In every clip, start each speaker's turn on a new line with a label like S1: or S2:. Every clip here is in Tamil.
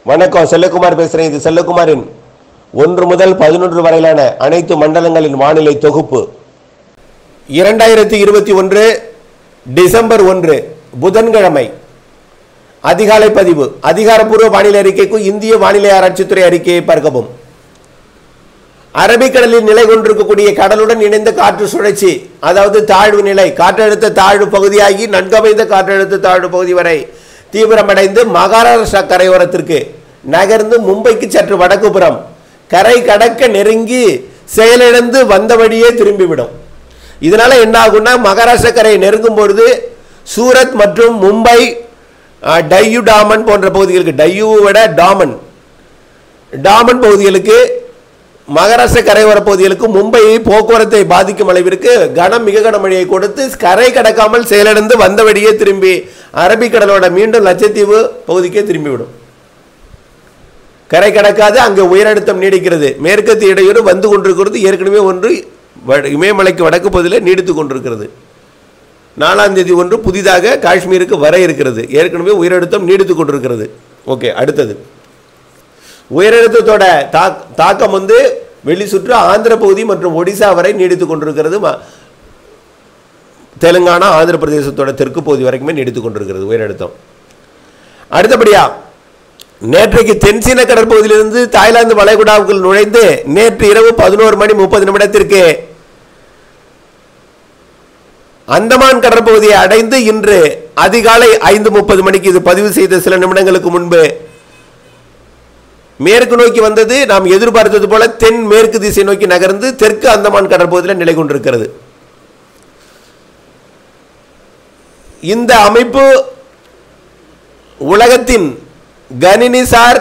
S1: வணக்கம் செல்லகுமார் பேசுறேன் இது செல்லகுமாரின் ஒன்று முதல் பதினொன்று வரையிலான அனைத்து மண்டலங்களின் வானிலை தொகுப்பு இரண்டாயிரத்தி இருபத்தி ஒன்று டிசம்பர் ஒன்று புதன்கிழமை அதிகாலை பதிவு அதிகாரப்பூர்வ வானிலை அறிக்கைக்கும் இந்திய வானிலை ஆராய்ச்சித்துறை அறிக்கையை பார்க்கவும் அரபிக்கடலில் நிலை கொண்டிருக்கக்கூடிய கடலுடன் இணைந்த காற்று சுழற்சி அதாவது தாழ்வு நிலை காற்றழுத்த தாழ்வு பகுதியாகி நன்கமைந்த காற்றழுத்த தாழ்வு பகுதி வரை தீவிரமடைந்து மகாராஷ்டிரா கரையோரத்திற்கு நகர்ந்து மும்பைக்கு சற்று வடக்கு புறம் கரை கடக்க நெருங்கி செயலிழந்து வந்த வழியே திரும்பிவிடும் இதனால என்ன ஆகும்னா மகாராஷ்டிரா கரையை நெருங்கும் பொழுது சூரத் மற்றும் மும்பை அஹ், டையூ டாமன் போன்ற பகுதிகளுக்கு டையூவை விட டாமன் டாமன் பகுதிகளுக்கு மகாராஷ்டிர கரையோர பகுதிகளுக்கு மும்பையை போக்குவரத்தை பாதிக்கும் அளவிற்கு கனம் மிக கனமழையை கொடுத்து கரை கடக்காமல் செயலிழந்து வந்த வழியே திரும்பி அரபிக்கடலோட மீண்டும் லட்சத்தீவு பகுதிக்கே திரும்பிவிடும் கரை கடக்காது அங்கே உயரழுத்தம் நீடிக்கிறது மேற்கத்திய இடையூறு வந்து கொண்டிருக்கிறது ஏற்கனவே ஒன்று வட- இமயமலைக்கு வடக்கு பகுதியில் நீடித்து கொண்டிருக்கிறது நாலாம் தேதி ஒன்று புதிதாக காஷ்மீருக்கு வர இருக்கிறது ஏற்கனவே உயரழுத்தம் நீடித்து கொண்டிருக்கிறது ஓகே அடுத்தது உயரழுத்தத்தோட தாக் தாக்கம் வந்து வெளி சுற்று ஆந்திர பகுதி மற்றும் ஒடிசா வரை நீடித்து கொண்டிருக்கிறது ம- தெலுங்கானா ஆந்திர பிரதேசத்தோட தெற்கு பகுதி வரைக்குமே நீடித்து கொண்டிருக்கிறது உயரழுத்தம் அடுத்தபடியா நேற்றைக்கு தென்சீன கடற்பகுதியிலிருந்து தாய்லாந்து வளைகுடாவுக்குள் நுழைந்து நேற்று இரவு பதினோரு மணி முப்பது நிமிடத்திற்கு அந்தமான் கடற்பகுதியை அடைந்து இன்று அதிகாலை ஐந்து முப்பது மணிக்கு இது பதிவு செய்த சில நிமிடங்களுக்கு முன்பு மேற்கு நோக்கி வந்தது நாம் எதிர்பார்த்தது போல தென் மேற்கு திசை நோக்கி நகர்ந்து தெற்கு அந்தமான் கடற்பகுதியில் நிலை கொண்டிருக்கிறது இந்த அமைப்பு உலகத்தின் கணினிசார்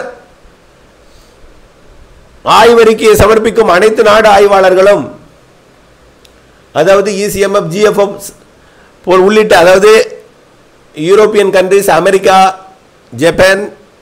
S1: ஆய்வறிக்கையை சமர்ப்பிக்கும் அனைத்து நாடு ஆய்வாளர்களும் அதாவது இசிஎம்எஃப் ஜிஎஃப்எஃப் போல் உள்ளிட்ட அதாவது யூரோப்பியன் கண்ட்ரிஸ் அமெரிக்கா ஜப்பான்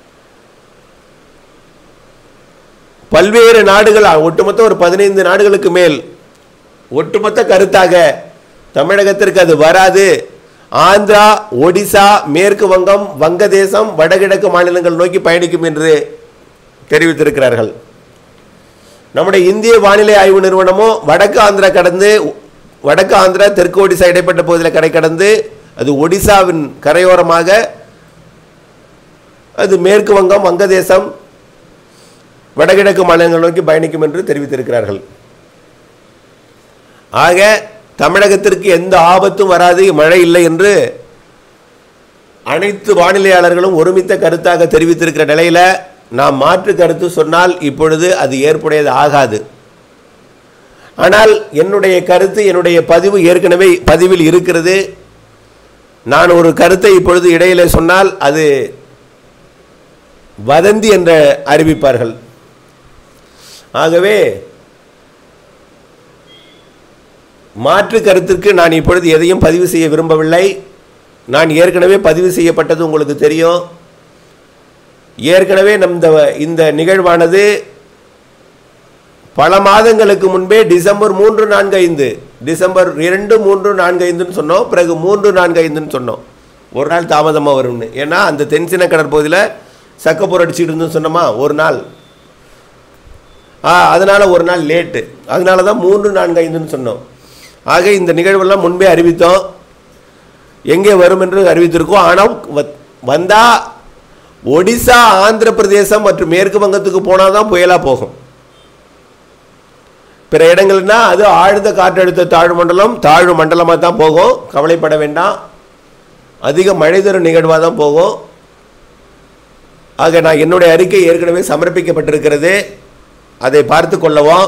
S1: பல்வேறு நாடுகள் ஒட்டுமொத்த ஒரு பதினைந்து நாடுகளுக்கு மேல் ஒட்டுமொத்த கருத்தாக தமிழகத்திற்கு அது வராது ஆந்திரா ஒடிசா மேற்கு வங்கம் வங்கதேசம் வடகிழக்கு மாநிலங்கள் நோக்கி பயணிக்கும் என்று தெரிவித்திருக்கிறார்கள் நம்முடைய இந்திய வானிலை ஆய்வு நிறுவனமும் வடக்கு ஆந்திரா கடந்து வடக்கு ஆந்திரா தெற்கு ஒடிசா இடைப்பட்ட பகுதியில் கரை கடந்து அது ஒடிசாவின் கரையோரமாக அது மேற்கு வங்கம் வங்கதேசம் வடகிழக்கு மாநிலங்கள் நோக்கி பயணிக்கும் என்று தெரிவித்திருக்கிறார்கள் ஆக தமிழகத்திற்கு எந்த ஆபத்தும் வராது மழை இல்லை என்று அனைத்து வானிலையாளர்களும் ஒருமித்த கருத்தாக தெரிவித்திருக்கிற நிலையில நாம் மாற்று கருத்து சொன்னால் இப்பொழுது அது ஏற்புடையது ஆகாது ஆனால் என்னுடைய கருத்து என்னுடைய பதிவு ஏற்கனவே பதிவில் இருக்கிறது நான் ஒரு கருத்தை இப்பொழுது இடையிலே சொன்னால் அது வதந்தி என்று அறிவிப்பார்கள் ஆகவே மாற்று கருத்திற்கு நான் இப்பொழுது எதையும் பதிவு செய்ய விரும்பவில்லை நான் ஏற்கனவே பதிவு செய்யப்பட்டது உங்களுக்கு தெரியும் ஏற்கனவே நம் இந்த இந்த நிகழ்வானது பல மாதங்களுக்கு முன்பே டிசம்பர் மூன்று நான்கு ஐந்து டிசம்பர் இரண்டு மூன்று நான்கு ஐந்துன்னு சொன்னோம் பிறகு மூன்று நான்கு ஐந்துன்னு சொன்னோம் ஒரு நாள் தாமதமாக வரும்னு ஏன்னா அந்த தென்சின கடற்பகுதியில் சக்கப்போர் அடிச்சுட்டு இருந்துன்னு சொன்னோமா ஒரு நாள் ஆ அதனால் ஒரு நாள் லேட்டு அதனால தான் மூன்று நான்கு ஐந்துன்னு சொன்னோம் ஆக இந்த நிகழ்வெல்லாம் முன்பே அறிவித்தோம் எங்கே வரும் என்று அறிவித்திருக்கோம் ஆனால் வந்தால் ஒடிசா ஆந்திர பிரதேசம் மற்றும் மேற்கு வங்கத்துக்கு போனால் தான் புயலாக போகும் பிற இடங்கள்னா அது ஆழ்ந்த காற்றழுத்த தாழ்வு மண்டலம் தாழ்வு மண்டலமாக தான் போகும் கவலைப்பட வேண்டாம் அதிக மழை தரும் நிகழ்வாக தான் போகும் ஆக நான் என்னுடைய அறிக்கை ஏற்கனவே சமர்ப்பிக்கப்பட்டிருக்கிறது அதை பார்த்து கொள்ளவும்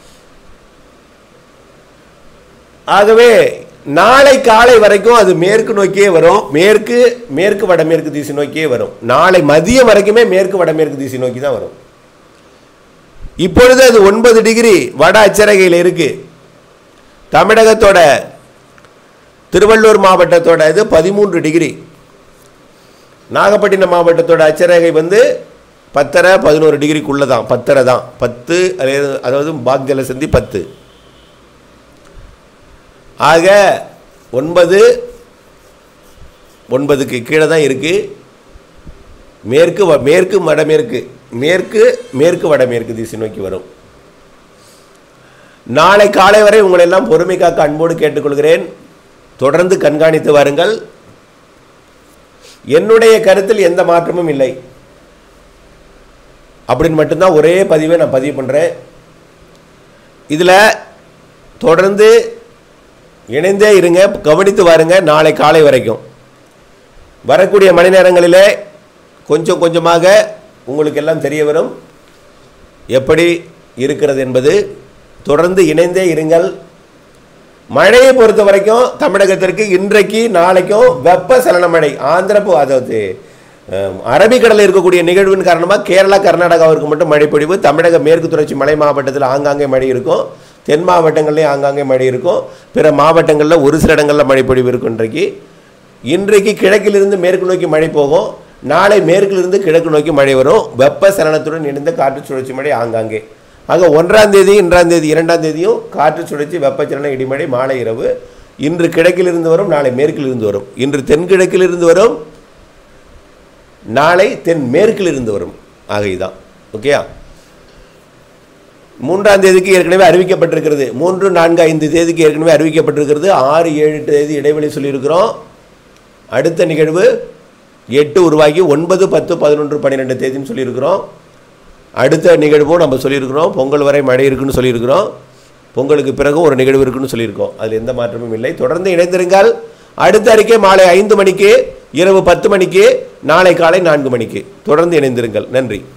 S1: ஆகவே நாளை காலை வரைக்கும் அது மேற்கு நோக்கியே வரும் மேற்கு மேற்கு வடமேற்கு திசை நோக்கியே வரும் நாளை மதியம் வரைக்குமே மேற்கு வடமேற்கு திசை நோக்கி தான் வரும் இப்பொழுது அது ஒன்பது டிகிரி வட அச்சரகையில் இருக்கு தமிழகத்தோட திருவள்ளூர் மாவட்டத்தோட இது பதிமூன்று டிகிரி நாகப்பட்டினம் மாவட்டத்தோட அச்சரகை வந்து பத்தரை பதினோரு டிகிரிக்குள்ளே தான் பத்தரை தான் பத்து அதே- அதாவது பாக் ஜலசந்தி பத்து ஆக ஒன்பது ஒன்பதுக்கு கீழே தான் இருக்குது மேற்கு வ- மேற்கு வடமேற்கு மேற்கு மேற்கு வடமேற்கு திசை நோக்கி வரும் நாளை காலை வரை உங்களை எல்லாம் பொறுமை காக்க அன்போடு கேட்டுக்கொள்கிறேன் தொடர்ந்து கண்காணித்து வாருங்கள் என்னுடைய கருத்தில் எந்த மாற்றமும் இல்லை அப்படின்னு மட்டும்தான் ஒரே பதிவை நான் பதிவு பண்ணுறேன் இதில் தொடர்ந்து இணைந்தே இருங்க கவனித்து வாருங்க நாளை காலை வரைக்கும் வரக்கூடிய மணி நேரங்களிலே கொஞ்சம் கொஞ்சமாக உங்களுக்கு எல்லாம் தெரிய வரும் எப்படி இருக்கிறது என்பது தொடர்ந்து இணைந்தே இருங்கள் மழையை பொறுத்த வரைக்கும் தமிழகத்திற்கு இன்றைக்கு நாளைக்கும் வெப்ப சலன மழை ஆந்திர பு- அதாவது அஹ், அரபிக்கடலில் இருக்கக்கூடிய நிகழ்வின் காரணமாக கேரளா கர்நாடகாவிற்கு மட்டும் மழை பொழிவு தமிழக மேற்கு தொடர்ச்சி மலை மாவட்டத்தில் ஆங்காங்கே மழை இருக்கும் தென் மாவட்டங்கள்லேயும் ஆங்காங்கே மழை இருக்கும் பிற மாவட்டங்களில் ஒரு சில இடங்களில் மழை பொழிவு இருக்கும் இன்றைக்கு இன்றைக்கு கிழக்கிலிருந்து மேற்கு நோக்கி மழை போகும் நாளை மேற்கிலிருந்து கிழக்கு நோக்கி மழை வரும் வெப்ப சலனத்துடன் இணைந்த காற்று சுழற்சி மழை ஆங்காங்கே ஆக ஒன்றாம் தேதி இரண்டாம் தேதி இரண்டாம் தேதியும் காற்று சுழற்சி வெப்பச்சலன இடிமழை மாலை இரவு இன்று கிழக்கிலிருந்து வரும் நாளை மேற்கிலிருந்து வரும் இன்று தென்கிழக்கிலிருந்து வரும் நாளை தென் மேற்கிலிருந்து வரும் ஆக இதுதான் ஓகேயா மூன்றாம் தேதிக்கு ஏற்கனவே அறிவிக்கப்பட்டிருக்கிறது மூன்று நான்கு ஐந்து தேதிக்கு ஏற்கனவே அறிவிக்கப்பட்டிருக்கிறது ஆறு ஏழு எட்டு தேதி இடைவெளி சொல்லியிருக்கிறோம் அடுத்த நிகழ்வு எட்டு உருவாகி ஒன்பது பத்து பதினொன்று பன்னிரெண்டு தேதின்னு சொல்லியிருக்கிறோம் அடுத்த நிகழ்வும் நம்ம சொல்லியிருக்கிறோம் பொங்கல் வரை மழை இருக்குன்னு சொல்லியிருக்கிறோம் பொங்கலுக்கு பிறகும் ஒரு நிகழ்வு இருக்குன்னு சொல்லியிருக்கோம் அதில் எந்த மாற்றமும் இல்லை தொடர்ந்து இணைந்திருங்கள் அடுத்த அறிக்கை மாலை ஐந்து மணிக்கு இரவு பத்து மணிக்கு நாளை காலை நான்கு மணிக்கு தொடர்ந்து இணைந்திருங்கள் நன்றி